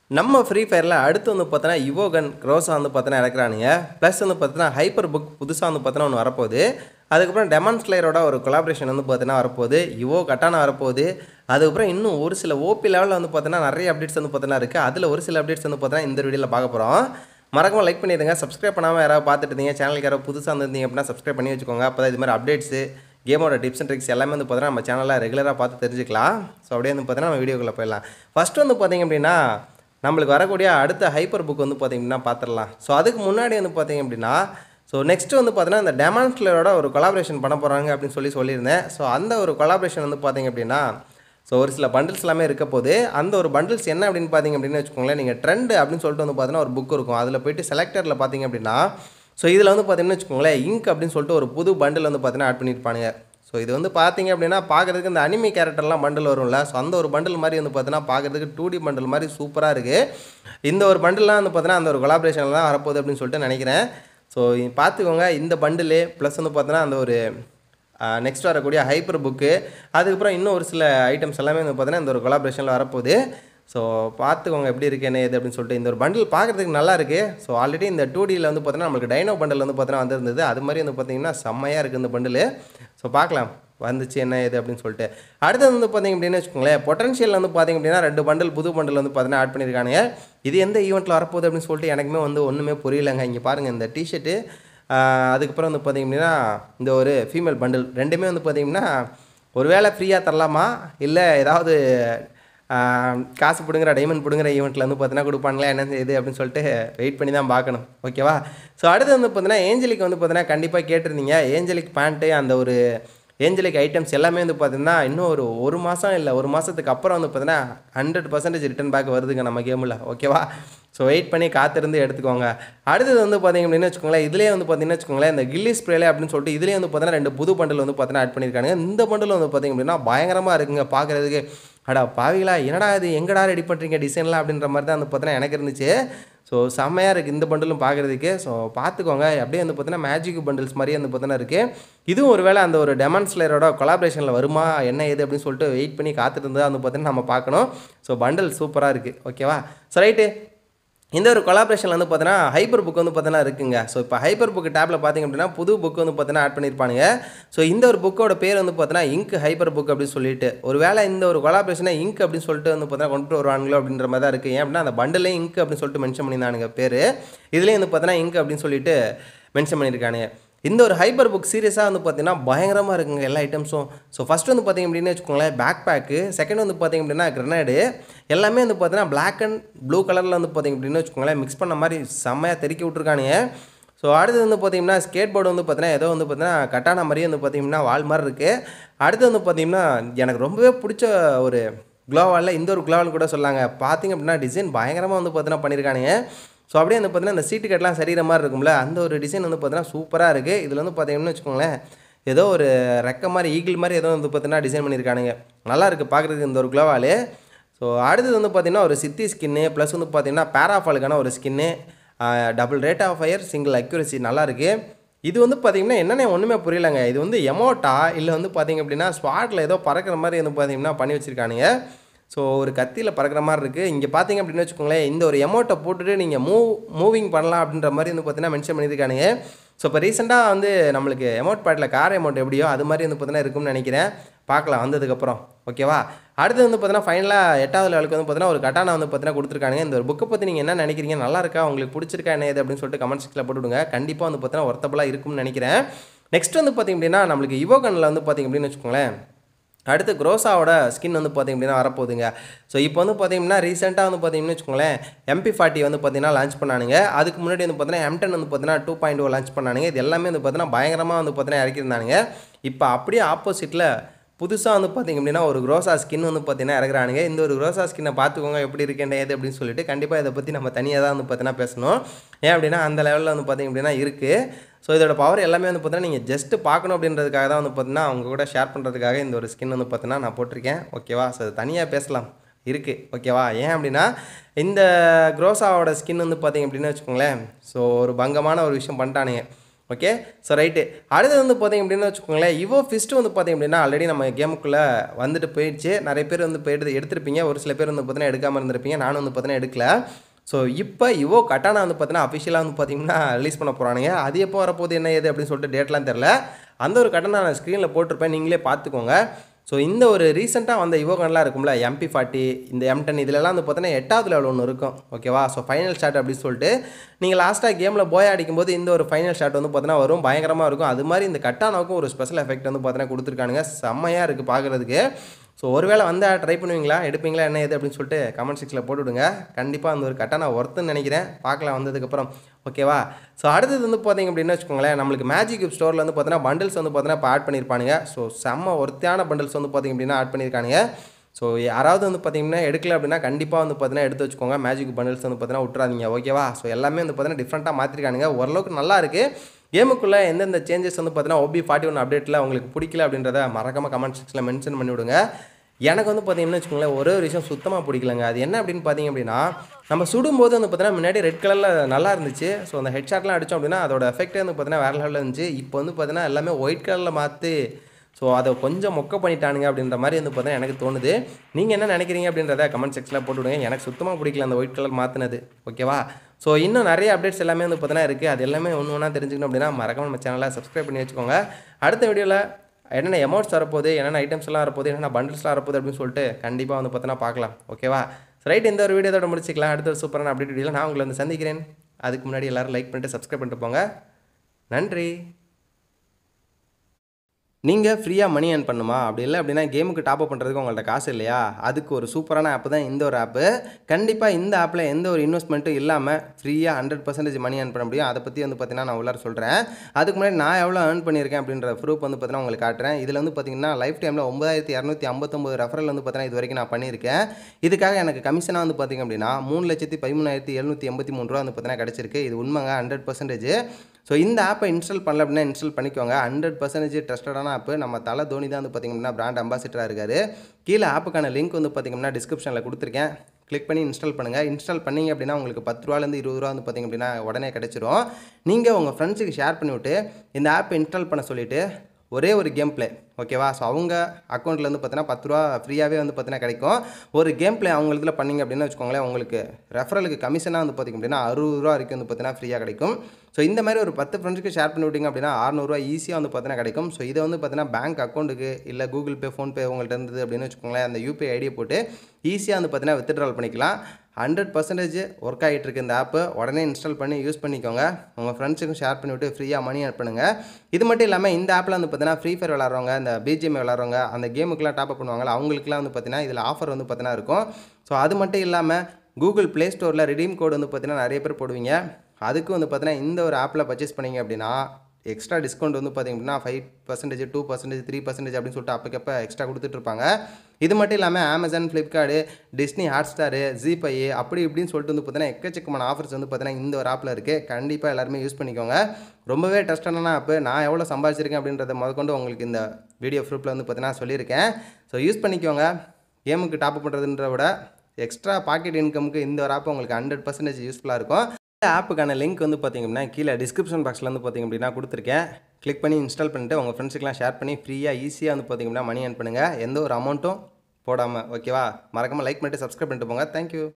நம்ம ஃப்ரீ ஃபயரில் அடுத்து வந்து பார்த்தோன்னா இவோகன் க்ரோஸா வந்து பார்த்தோன்னா இறக்குறானுங்க ப்ளஸ் வந்து பார்த்தோன்னா ஹைப்பர் புக் புதுசாக வந்து பார்த்தோன்னா ஒன்று வரப்போகுது அதுக்கப்புறம் டெமான் ஸ்லேயரோட ஒரு கொலாபரேஷன் வந்து பார்த்தோன்னா வரப்போகுது இவோ கட்டானா வரப்போகுது அதுக்கப்புறம் இன்னும் ஒரு சில ஓபி லெவலில் வந்து பார்த்தோன்னா நிறைய அப்டேட்ஸ் வந்து பார்த்தோன்னா இருக்குது அதில் ஒரு சில அப்டேட்ஸ் வந்து பார்த்தோன்னா இந்த வீடியோவில் பார்க்க போகிறோம் மறக்காம லைக் பண்ணிடுங்க சப்ஸ்கிரைப் பண்ணாமல் யாராவது பார்த்துட்டு இருந்தீங்க சேனலுக்கு யாராவது புதுசாக இருந்தீங்க அப்படின்னா சப்ஸ்கிரைப் பண்ணி வச்சுக்கோங்க அப்போ தான் இது மாதிரி அப்டேட்ஸு கேமோட டிப்ஸ் அண்ட் ட்ரிக்ஸ் எல்லாமே வந்து பார்த்தீங்கன்னா நம்ம சேனலில் ரெகுலராக பார்த்து தெரிஞ்சுக்கலாம் ஸோ அப்படியே வந்து பார்த்தீங்கன்னா நம்ம வீடியோக்குள்ளே போயிடலாம் ஃபஸ்ட்டு வந்து பார்த்தீங்க அப்படின்னா நம்மளுக்கு வரக்கூடிய அடுத்த ஹைப்பர் புக் வந்து பார்த்தீங்கன்னா பார்த்துடலாம் ஸோ அதுக்கு முன்னாடி வந்து பார்த்தீங்க அப்படின்னா ஸோ நெக்ஸ்ட் வந்து பார்த்தீங்கன்னா இந்த டெமான்ஸ்லரோட ஒரு கொலாபரேஷன் பண்ண போகிறாங்க அப்படின்னு சொல்லி சொல்லியிருந்தேன் ஸோ அந்த ஒரு கொலாபரேஷன் வந்து பார்த்தீங்க அப்படின்னா ஸோ ஒரு சில பண்டில்ஸ் எல்லாமே இருக்க போது அந்த ஒரு பண்டில்ஸ் என்ன அப்படின்னு பார்த்தீங்க அப்படின்னு வச்சுக்கோங்களேன் நீங்கள் ட்ரெண்ட் அப்படின்னு சொல்லிட்டு வந்து பார்த்தீங்கன்னா ஒரு புக் இருக்கும் அதில் போயிட்டு செலக்டரில் பார்த்தீங்க அப்படின்னா ஸோ இதில் வந்து பார்த்தீங்கன்னு வச்சுக்கோங்களேன் இங்க் அப்படின்னு சொல்லிட்டு ஒரு புது பண்டில் வந்து பார்த்தீங்கன்னா ஆட் பண்ணியிருப்பானுங்க ஸோ இது வந்து பார்த்தீங்க அப்படின்னா பார்க்குறதுக்கு இந்த அனிமி கேரக்டர்லாம் பண்டில் வரும்ல ஸோ அந்த ஒரு பண்டில் மாதிரி வந்து பார்த்தீங்கன்னா பார்க்குறதுக்கு டூ டி பண்டில் மாதிரி சூப்பராக இருக்குது இந்த ஒரு பண்டில்லாம் வந்து பார்த்தீங்கன்னா அந்த ஒரு கொலாபரேஷனில் தான் வரப்போகுது அப்படின்னு சொல்லிட்டு நினைக்கிறேன் ஸோ பார்த்துக்கோங்க இந்த பண்டிலு ப்ளஸ் வந்து பார்த்தீங்கன்னா அந்த ஒரு நெக்ஸ்ட் வரக்கூடிய ஹைப்பர் புக்கு அதுக்கப்புறம் இன்னும் ஒரு சில ஐட்டம்ஸ் எல்லாமே வந்து பார்த்தீங்கன்னா இந்த ஒரு கொலாபரேஷனில் வரப்போகுது ஸோ பார்த்துக்கோங்க எப்படி இருக்கு என்ன ஏது அப்படின்னு சொல்லிட்டு இந்த ஒரு பண்டில் பார்க்குறதுக்கு நல்லா இருக்குது ஸோ ஆல்ரெடி இந்த டூ டியில் வந்து பார்த்தீங்கன்னா நம்மளுக்கு டைனோ பண்டில் வந்து பார்த்தீங்கன்னா வந்திருந்தது அது மாதிரி வந்து பார்த்தீங்கன்னா செம்மையாக இருக்குது இந்த பண்டில் ஸோ பார்க்கலாம் வந்துச்சு என்ன ஏது அப்படின்னு சொல்லிட்டு அடுத்தது வந்து பார்த்தீங்க அப்படின்னு வச்சுக்கோங்களேன் பொட்டன்ஷியல் வந்து பார்த்தீங்க அப்படின்னா ரெண்டு பண்டில் புது பண்டில் வந்து பார்த்தீங்கன்னா ஆட் பண்ணியிருக்கானுங்க இது எந்த ஈவெண்ட்டில் வரப்போகுது அப்படின்னு சொல்லிட்டு எனக்குமே வந்து ஒன்றுமே புரியலைங்க இங்கே பாருங்கள் இந்த டிஷர்ட்டு அதுக்கப்புறம் வந்து பார்த்தீங்க அப்படின்னா இந்த ஒரு ஃபீமேல் பண்டில் ரெண்டுமே வந்து பார்த்தீங்கன்னா ஒருவேளை ஃப்ரீயாக தரலாமா இல்லை ஏதாவது ஆஹ், காசு பிடுங்குற டைமண்ட் பிடுங்குற ஈவெண்ட்டில் வந்து பார்த்தீங்கன்னா கொடுப்பாங்களா என்ன இது அப்படின்னு சொல்லிட்டு வெயிட் பண்ணி தான் பார்க்கணும் ஓகேவா ஸோ அடுத்து வந்து பார்த்தீங்கன்னா ஏஞ்சலிக் வந்து பார்த்தீங்கன்னா கண்டிப்பாக கேட்டிருந்தீங்க ஏஞ்சலிக் பேண்ட்டு அந்த ஒரு ஏஞ்சலிக் ஐட்டம்ஸ் எல்லாமே வந்து பார்த்தீங்கன்னா இன்னும் ஒரு ஒரு மாதம் இல்லை ஒரு மாதத்துக்கு அப்புறம் வந்து பார்த்தீங்கன்னா ஹண்ட்ரட் பர்சன்டேஜ் ரிட்டன் பேக் வருதுங்க நம்ம கேமில் ஓகேவா ஸோ வெயிட் பண்ணி காத்திருந்து எடுத்துக்கோங்க அடுத்தது வந்து பார்த்தீங்க அப்படின்னு வச்சுக்கோங்களேன் இதுலேயே வந்து பார்த்தீங்கன்னா வச்சுக்கோங்களேன் இந்த கில்லி ஸ்ப்ரேலே அப்படின்னு சொல்லிட்டு இதுலேயே வந்து பார்த்தீங்கன்னா ரெண்டு புது பண்டில் வந்து பார்த்தீங்கன்னா ஆட் பண்ணியிருக்காங்க இந்த பண்டில் வந்து பார்த்தீங்க அப்படின்னா பயங்கரமாக இருக்குங்க பார்க்குறதுக்கு அடா பாவிகளா என்னடா இது எங்கடா ரெடி பண்ணுறீங்க டிசைன்லாம் அப்படின்ற மாதிரி தான் வந்து பார்த்தீங்கன்னா எனக்கு இருந்துச்சு ஸோ செம்மையாக இருக்குது இந்த பண்டிலும் பார்க்குறதுக்கு ஸோ பார்த்துக்கோங்க அப்படியே வந்து பார்த்தீங்கன்னா மேஜிக் பண்டில்ஸ் மாதிரியே வந்து பார்த்தீங்கன்னா இருக்குது இதுவும் ஒருவேளை அந்த ஒரு டெமான்ஸ்லேயரோட கொலாபரேஷனில் வருமா என்ன ஏது அப்படின்னு சொல்லிட்டு வெயிட் பண்ணி காத்துட்டு இருந்தால் வந்து பார்த்தீங்கன்னா நம்ம பார்க்கணும் ஸோ பண்டில் சூப்பராக இருக்குது ஓகேவா ஸோ ரைட்டு இந்த ஒரு கொலாபரேஷனில் வந்து பார்த்தீங்கன்னா ஹைப்பர் புக் வந்து பார்த்தீங்கன்னா இருக்குங்க ஸோ இப்போ ஹைப்பர் புக் டேப்பில் பார்த்தீங்க அப்படின்னா புது புக் வந்து பார்த்தீங்கன்னா ஆட் பண்ணியிருப்பானுங்க ஸோ இந்த ஒரு புக்கோட பேர் வந்து பார்த்தீங்கன்னா இங்க் ஹைப்பர் புக் அப்படின்னு சொல்லிட்டு ஒருவேளை இந்த ஒரு கொலாபரேஷனை இங்க் அப்படின்னு சொல்லிட்டு வந்து பார்த்தீங்கன்னா கொண்டு வருவாங்களோ அப்படின்ற மாதிரி தான் இருக்குது ஏன் அப்படின்னா அந்த பண்டிலே இங்க் அப்படின்னு சொல்லிட்டு மென்ஷன் பண்ணியிருந்தானுங்க பேர் இதுலேயும் வந்து பார்த்தீங்கன்னா இங்க் அப்படின்னு சொல்லிட்டு மென்ஷன் பண்ணியிருக்கானுங்க இந்த ஒரு ஹைப்பர் புக் சீரியஸாக வந்து பார்த்தீங்கன்னா பயங்கரமாக இருக்குங்க எல்லா ஐட்டம்ஸும் ஸோ ஃபஸ்ட் வந்து பார்த்தீங்க அப்படின்னு வச்சுக்கோங்களேன் பேக் பேக்கு செகண்ட் வந்து பார்த்தீங்க அப்படின்னா கிரனேடு எல்லாமே வந்து பார்த்தீங்கன்னா பிளாக் அண்ட் ப்ளூ கலரில் வந்து பார்த்தீங்க அப்படின்னு வச்சுக்கோங்களேன் மிக்ஸ் பண்ண மாதிரி செம்மையாக தெறிக்கி விட்ருக்கானுங்க ஸோ அடுத்து வந்து பார்த்தீங்கன்னா ஸ்கேட் போர்டு வந்து பார்த்தீங்கன்னா ஏதோ வந்து பார்த்தீங்கன்னா கட்டான மாதிரியே வந்து பார்த்தீங்கன்னா வால் மாதிரி இருக்குது அடுத்து வந்து பார்த்தீங்கன்னா எனக்கு ரொம்பவே பிடிச்ச ஒரு க்ளோவாலில் இந்த ஒரு க்ளோவால் கூட சொல்லாங்க பார்த்தீங்க அப்படின்னா டிசைன் பயங்கரமாக வந்து பார்த்தீங்கன்னா பண்ணியிருக்கானுங்க ஸோ அப்படியே வந்து பார்த்தீங்கன்னா இந்த சீட்டு கட்டெலாம் சரிகிற மாதிரி இருக்கும்ல அந்த ஒரு டிசைன் வந்து பார்த்தீங்கன்னா சூப்பராக இருக்குது இதில் வந்து பார்த்தீங்கன்னு வச்சுக்கோங்களேன் ஏதோ ஒரு ரெக்க மாதிரி ஈகிள் மாதிரி ஏதோ வந்து பார்த்தீங்கன்னா டிசைன் பண்ணியிருக்கானுங்க நல்லா இருக்குது பார்க்குறதுக்கு இந்த ஒரு க்ளோவால் ஸோ அடுத்தது வந்து பார்த்தீங்கன்னா ஒரு சித்தி ஸ்கின்னு ப்ளஸ் வந்து பார்த்தீங்கன்னா பேராஃபாலுக்கான ஒரு ஸ்கின்னு double rate of fire single accuracy நல்லா இருக்குது இது வந்து பார்த்தீங்கன்னா என்னென்ன ஒன்றுமே புரியலங்க இது வந்து எமோட்டா இல்லை வந்து பார்த்தீங்க அப்படின்னா ஸ்பாட்டில் ஏதோ பறக்கிற மாதிரி வந்து பார்த்தீங்கன்னா பண்ணி வச்சுருக்கானுங்க ஸோ ஒரு கத்தியில் பறக்கிற மாதிரி இருக்குது இங்கே பார்த்தீங்க அப்படின்னு வச்சுக்கோங்களேன் இந்த ஒரு எமௌண்ட்டை போட்டுட்டு நீங்கள் மூவ் மூவிங் பண்ணலாம் அப்படின்ற மாதிரி வந்து பார்த்தீங்கன்னா மென்ஷன் பண்ணியிருக்கானுங்க ஸோ இப்போ ரீசெண்டாக வந்து நம்மளுக்கு எமௌண்ட் பாட்டில் கார் எமௌண்ட் எப்படியோ அது மாதிரி வந்து பார்த்தீங்கன்னா இருக்கும்னு நினைக்கிறேன் பார்க்கலாம் வந்ததுக்கப்புறம் ஓகேவா அடுத்து வந்து பார்த்தீங்கன்னா ஃபைனலாக எட்டாவது லெவலுக்கு வந்து பார்த்தீங்கன்னா ஒரு கட்டானா வந்து பார்த்தீங்கன்னா கொடுத்துருக்கானுங்க இந்த ஒரு புக்கை பற்றி நீங்கள் என்ன நினைக்கிறீங்க நல்லா இருக்கா உங்களுக்கு பிடிச்சிருக்கா என்ன இது அப்படின்னு சொல்லிட்டு கமெண்ட் செக்ஷனில் போட்டுவிடுங்க கண்டிப்பாக வந்து பார்த்தீங்கன்னா ஒர்த்தபுளாக இருக்கும்னு நினைக்கிறேன் நெக்ஸ்ட் வந்து பார்த்தீங்க அப்படின்னா நம்மளுக்கு இவோகனில் வந்து பார்த்தீங்க அப்படின்னு வச்சுக்கோங்களேன் அடுத்து க்ரோஸாவோட ஸ்கின் வந்து பார்த்திங்க அப்படின்னா வரப்போகுதுங்க ஸோ இப்போ வந்து பார்த்தீங்கன்னா ரீசெண்டாக வந்து பார்த்தீங்கன்னு வச்சுக்கோங்களேன் எம்பி ஃபார்ட்டி வந்து பார்த்தீங்கன்னா லான்ச் பண்ணானுங்க அதுக்கு முன்னாடி வந்து பார்த்தீங்கன்னா எம்டன் வந்து பார்த்தீங்கன்னா டூ பாயிண்ட் ஓ லான்ச் பண்ணானுங்க இது எல்லாமே வந்து பார்த்தீங்கன்னா பயங்கரமாக வந்து பார்த்தீங்கன்னா இறக்கியிருந்தானுங்க இப்போ அப்படியே ஆப்போசிட்டில் புதுசாக வந்து பார்த்தீங்க அப்படின்னா ஒரு க்ரோசா ஸ்கின் வந்து பார்த்தீங்கன்னா இறக்குறானுங்க இந்த ஒரு க்ரோசா ஸ்கின்னை பார்த்துக்கோங்க எப்படி இருக்கேன் ஏது அப்படின்னு சொல்லிட்டு கண்டிப்பாக இதை பற்றி நம்ம தனியாக தான் வந்து பார்த்தீங்கன்னா பேசணும் ஏன் அப்படின்னா அந்த லெவலில் வந்து பார்த்தீங்க அப்படின்னா இருக்குது ஸோ இதோட பவர் எல்லாமே வந்து பார்த்தீங்கன்னா நீங்கள் ஜஸ்ட்டு பார்க்கணும் அப்படின்றதுக்காக தான் வந்து பார்த்தீங்கன்னா அவங்க கூட ஷேர் பண்ணுறதுக்காக இந்த ஒரு ஸ்கின் வந்து பார்த்தீங்கன்னா நான் போட்டிருக்கேன் ஓகேவா ஸோ அது தனியாக பேசலாம் இருக்குது ஓகேவா ஏன் அப்படின்னா இந்த க்ரோஸாவோட ஸ்கின் வந்து பார்த்தீங்க அப்படின்னு வச்சுக்கோங்களேன் ஸோ ஒரு பங்கமான ஒரு விஷயம் பண்ணிட்டானுங்க ஓகே ஸோ ரைட்டு அடுத்து வந்து பார்த்தீங்க அப்படின்னு வச்சுக்கோங்களேன் இவோ ஃபிஸ்ட் வந்து பார்த்தீங்க அப்படின்னா ஆல்ரெடி நம்ம கேமுக்குள்ளே வந்துட்டு போயிடுச்சு நிறைய பேர் வந்து போயிட்டு எடுத்திருப்பீங்க ஒரு சில பேர் வந்து பார்த்தீங்கன்னா எடுக்காமல் இருந்திருப்பீங்க நானும் வந்து பார்த்தீங்கன்னா எடுக்கல ஸோ இப்போ இவோ கட்டானா வந்து பார்த்தீங்கன்னா அஃபிஷியலாக வந்து பார்த்தீங்கன்னா ரிலீஸ் பண்ண போகிறானுங்க அது எப்போ வரப்போகுது என்ன ஏது அப்படின்னு சொல்லிட்டு டேட்லாம் தெரில அந்த ஒரு கட்டணம் நான் ஸ்க்ரீனில் போட்டிருப்பேன் நீங்களே பார்த்துக்கோங்க ஸோ இந்த ஒரு ரீசெண்டாக வந்த இவோகன்லாம் இருக்கும்ல எம்பி ஃபார்ட்டி இந்த எம் டென் இதிலலாம் வந்து பார்த்தீங்கன்னா எட்டாவது லெவல் ஒன்று இருக்கும் ஓகேவா ஸோ ஃபைனல் ஷாட் அப்படின்னு சொல்லிட்டு நீங்கள் லாஸ்ட்டாக கேமில் போய் அடிக்கும்போது இந்த ஒரு ஃபைனல் ஷாட் வந்து பார்த்தீங்கன்னா வரும் பயங்கரமாக இருக்கும் அது மாதிரி இந்த கட்டானாவுக்கும் ஒரு ஸ்பெஷல் எஃபெக்ட் வந்து பார்த்தீங்கன்னா கொடுத்துருக்கானுங்க செம்மையாக இருக்குது பார்க்குறதுக்கு ஸோ ஒருவேளை வந்தால் ட்ரை பண்ணுவீங்களா எடுப்பீங்களா என்ன ஏது அப்படின்னு சொல்லிட்டு கமெண்ட் செக்ஷனில் போட்டு விடுங்க கண்டிப்பாக அந்த ஒரு கட்டான ஒர்த்துன்னு நினைக்கிறேன் பார்க்கலாம் வந்ததுக்கப்புறம் ஓகேவா ஸோ அடுத்தது வந்து பார்த்தீங்க அப்படின்னு வச்சுக்கோங்களேன் நம்மளுக்கு மேஜிக் கியூப் ஸ்டோரில் வந்து பார்த்தீங்கன்னா பண்டில்ஸ் வந்து பார்த்தீங்கன்னா இப்போ ஆட் பண்ணியிருப்பானுங்க ஸோ செம்ம ஒர்த்தியான பண்டில்ஸ் வந்து பார்த்தீங்க அப்படின்னா ஆட் பண்ணியிருக்கானுங்க ஸோ யாராவது வந்து பார்த்தீங்கன்னா எடுக்கல அப்படின்னா கண்டிப்பாக வந்து பார்த்தீங்கன்னா எடுத்து வச்சுக்கோங்க மேஜிக் பண்டில்ஸ் வந்து பார்த்தீங்கன்னா விட்றாதீங்க ஓகேவா ஸோ எல்லாமே வந்து பார்த்தீங்கன்னா டிஃப்ரெண்ட்டாக மாற்றிருக்கானுங்க ஓரளவுக்கு நல்லா இருக்குது கேமுக்குள்ளே எந்தெந்த சேஞ்சஸ் வந்து பார்த்தீங்கன்னா ஓபி ஃபார்ட்டி ஒன் அப்டேட்டில் உங்களுக்கு பிடிக்கல அப்படின்றத மறக்காம கமெண்ட் செக்ஷனில் மென்ஷன் பண்ணி விடுங்க எனக்கு வந்து பார்த்தீங்கன்னா வச்சுக்கோங்களேன் ஒரே ஒரு விஷயம் சுத்தமாக பிடிக்கலங்க அது என்ன அப்படின்னு பார்த்தீங்க அப்படின்னா நம்ம சுடும்போது வந்து பார்த்தீங்கன்னா முன்னாடி ரெட் கலரில் நல்லா இருந்துச்சு ஸோ அந்த ஹெட் ஷாட்லாம் அடித்தோம் அப்படின்னா அதோட எஃபெக்டே வந்து பார்த்தீங்கன்னா வேறு லெவலில் இருந்துச்சு இப்போ வந்து பார்த்தீங்கன்னா எல்லாமே ஒயிட் கலரில் மாற்றி ஸோ அதை கொஞ்சம் மொக்க பண்ணிட்டானுங்க அப்படின்ற மாதிரி வந்து பார்த்தீங்கன்னா எனக்கு தோணுது நீங்கள் என்ன நினைக்கிறீங்க அப்படின்றத கமெண்ட் செக்ஷனில் போட்டு விடுங்க எனக்கு சுத்தமாக பிடிக்கல அந்த ஒயிட் கலர் மாற்றினது ஓகேவா ஸோ இன்னும் நிறைய அப்டேட்ஸ் எல்லாமே வந்து பார்த்தீங்கன்னா இருக்குது அது எல்லாமே ஒன்று ஒன்றா தெரிஞ்சுக்கணும் அப்படின்னா மறக்காம நம்ம சேனலை சப்ஸ்கிரைப் பண்ணி வச்சுக்கோங்க அடுத்த வீடியோவில் என்னென்ன அமௌண்ட்ஸ் வரப்போகுது என்னென்ன ஐட்டம்ஸ் எல்லாம் வரப்போகுது என்னென்ன பண்டில்ஸ்லாம் வரப்போகுது அப்படின்னு சொல்லிட்டு கண்டிப்பாக வந்து பார்த்தீங்கன்னா பார்க்கலாம் ஓகேவா ரைட் இந்த ஒரு வீடியோதோட முடிச்சிக்கலாம் அடுத்த ஒரு சூப்பரான அப்டேட் வீடியோவில் நான் உங்களை வந்து சந்திக்கிறேன் அதுக்கு முன்னாடி எல்லாரும் லைக் பண்ணிட்டு சப்ஸ்கிரைப் பண்ணிட்டு போங்க நன்றி நீங்கள் ஃப்ரீயாக மணி ஏர்ன் பண்ணுமா அப்படி இல்லை அப்படின்னா கேமுக்கு டாப் அப் பண்ணுறதுக்கு உங்கள்ட்ட காசு இல்லையா அதுக்கு ஒரு சூப்பரான ஆப் தான் இந்த ஒரு ஆப்பு கண்டிப்பாக இந்த ஆப்பில் எந்த ஒரு இன்வெஸ்ட்மெண்ட்டும் இல்லாமல் ஃப்ரீயாக ஹண்ட்ரட் பர்சன்டேஜ் மணி ஏர்ன் பண்ண முடியும் அதை பற்றி வந்து பார்த்தீங்கன்னா நான் உள்ளார சொல்கிறேன் அதுக்கு முன்னாடி நான் எவ்வளோ ஏர்ன் பண்ணியிருக்கேன் அப்படின்ற ப்ரூஃப் வந்து பார்த்தீங்கன்னா உங்களுக்கு காட்டுறேன் இதில் வந்து பார்த்தீங்கன்னா லைஃப் டைமில் ஒன்பதாயிரத்தி இரநூத்தி ஐம்பத்தொம்பது ரெஃபரல் வந்து பார்த்தீங்கன்னா இது வரைக்கும் நான் பண்ணியிருக்கேன் இதுக்காக எனக்கு கமிஷனாக வந்து பார்த்தீங்க அப்படின்னா மூணு லட்சத்தி பதிமூணாயிரத்தி எழுநூற்றி எண்பத்தி மூணு ரூபா வந்து பார்த்தீங்கன்னா கிடச்சிருக்கு இது உண்மைங்க ஹண்ட்ரட் பர்சன்டேஜ் ஸோ இந்த ஆப்பை இன்ஸ்டால் பண்ணல அப்படின்னா இன்ஸ்டால் பண்ணிக்கோங்க ஹண்ட்ரட் பர்சன்டேஜ் ட்ரஸ்டடான ஆப்பு நம்ம தலை தோனி தான் வந்து பார்த்திங்கன்னா பிராண்ட் அம்பாசிடராக இருக்காரு கீழே ஆப்புக்கான லிங்க் வந்து பார்த்திங்கன்னா டிஸ்கிரிப்ஷனில் கொடுத்துருக்கேன் கிளிக் பண்ணி இன்ஸ்டால் பண்ணுங்கள் இன்ஸ்டால் பண்ணீங்க அப்படின்னா உங்களுக்கு பத்து ரூபாலேருந்து இருபது ரூபா வந்து பார்த்திங்க அப்படின்னா உடனே கிடச்சிரும் நீங்கள் உங்கள் ஃப்ரெண்ட்ஸுக்கு ஷேர் பண்ணிவிட்டு இந்த ஆப்பை இன்ஸ்டால் பண்ண சொல்லிவிட்டு ஒரே ஒரு கேம் ப்ளே ஓகேவா ஸோ அவங்க அக்கௌண்ட்லேருந்து பார்த்தீங்கன்னா பத்து ரூபா ஃப்ரீயாகவே வந்து பார்த்தீங்கன்னா கிடைக்கும் ஒரு கேம் ப்ளே அவங்க இதில் பண்ணிங்க அப்படின்னு வச்சுக்கோங்களேன் உங்களுக்கு ரெஃபரலுக்கு கமிஷனாக வந்து பார்த்திங்க அப்படின்னா அறுபது ரூபா வரைக்கும் வந்து பார்த்தீங்கன்னா ஃப்ரீயாக கிடைக்கும் ஸோ இந்த மாதிரி ஒரு பத்து ஃப்ரெண்ட்ஸ்க்கு ஷேர் பண்ணி விட்டிங்க அப்படின்னா அறநூறுவா ஈஸியாக வந்து பார்த்தீங்கன்னா கிடைக்கும் ஸோ இதை வந்து பார்த்தீங்கன்னா பேங்க் அக்கௌண்ட்டுக்கு இல்லை கூகுள் பே ஃபோன்பே உங்கள்கிட்ட இருந்தது அப்படின்னு வச்சுக்கோங்களேன் அந்த யூபிஐ ஐடியை போட்டு ஈஸியாக வந்து பார்த்தீங்கன்னா வித்ட்ரால் பண்ணிக்கலாம் ஹண்ட்ரட் பர்சன்டேஜ் ஒர்க் ஆகிட்டு இருக்கு இந்த ஆப்பு உடனே இன்ஸ்டால் பண்ணி யூஸ் பண்ணிக்கோங்க உங்கள் ஃப்ரெண்ட்ஸுக்கும் ஷேர் பண்ணிவிட்டு ஃப்ரீயாக மணி ஆட் பண்ணுங்கள் இது மட்டும் இல்லாமல் இந்த ஆப்பில் வந்து பார்த்தீங்கன்னா ஃப்ரீ ஃபயர் விளாட்றவங்க இந்த பிஜிஎம் விளாட்றவங்க அந்த கேமுக்குலாம் டாப் அப் பண்ணுவாங்க அவங்களுக்குலாம் வந்து பார்த்தீங்கன்னா இதில் ஆஃபர் வந்து பார்த்தீங்கன்னா இருக்கும் ஸோ அது மட்டும் இல்லாமல் கூகுள் ப்ளே ஸ்டோரில் ரிடீம் கோடு வந்து பார்த்தீங்கன்னா நிறைய பேர் போடுவீங்க அதுக்கு வந்து பார்த்தீங்கன்னா இந்த ஒரு ஆப்பில் பர்ச்சேஸ் பண்ணீங்க அப்படின்னா எக்ஸ்ட்ரா டிஸ்கவுண்ட் வந்து பார்த்திங்க அப்படின்னா five percentage two percentage three percentage அப்படின்னு சொல்லிட்டு அப்பக்கப்போ எக்ஸ்ட்ரா கொடுத்துட்ருப்பாங்க இது மட்டும் இல்லாமல் Amazon Flipkart Disney Hotstar GPay அப்படி இப்படின்னு சொல்லிட்டு வந்து பார்த்தீங்கன்னா எக்கச்சக்கமான ஆஃபர்ஸ் வந்து பார்த்தீங்கன்னா இந்த ஒரு ஆப்பில் இருக்குது கண்டிப்பாக எல்லாருமே யூஸ் பண்ணிக்கோங்க ரொம்பவே ட்ரஸ்டான ஆப்பு நான் எவ்வளோ சம்பாதிச்சிருக்கேன் அப்படின்றத முதற்கொண்டு உங்களுக்கு இந்த வீடியோ ப்ரூஃபில் வந்து பார்த்தீங்கன்னா சொல்லியிருக்கேன் ஸோ யூஸ் பண்ணிக்கோங்க கேமுக்கு டாப் பண்ணுறதுன்ற விட எக்ஸ்ட்ரா பாக்கெட் இன்கமுக்கு இந்த ஒரு ஆப் உங்களுக்கு ஹண்ட்ரட் பர்சன்டேஜ் யூஸ்ஃபுல்லாக இருக்கும் இந்த ஆப்புக்கான லிங்க் வந்து பார்த்திங்க அப்படின்னா கீழே டிஸ்கிரிப்ஷன் பாக்ஸில் வந்து பார்த்திங்க அப்படின்னா கொடுத்துருக்கேன் கிளிக் பண்ணி இன்ஸ்டால் பண்ணிட்டு உங்கள் ஃப்ரெண்ட்ஸுக்கெலாம் ஷேர் பண்ணி ஃப்ரீயாக ஈஸியாக வந்து பார்த்திங்க அப்படின்னா மணி ஏர்ன் பண்ணுங்கள் எந்த ஒரு அமௌண்ட்டும் போடாமல் ஓகேவா மறக்காமல் லைக் பண்ணிட்டு சப்ஸ்கிரைப் பண்ணிட்டு போங்க தேங்க்யூ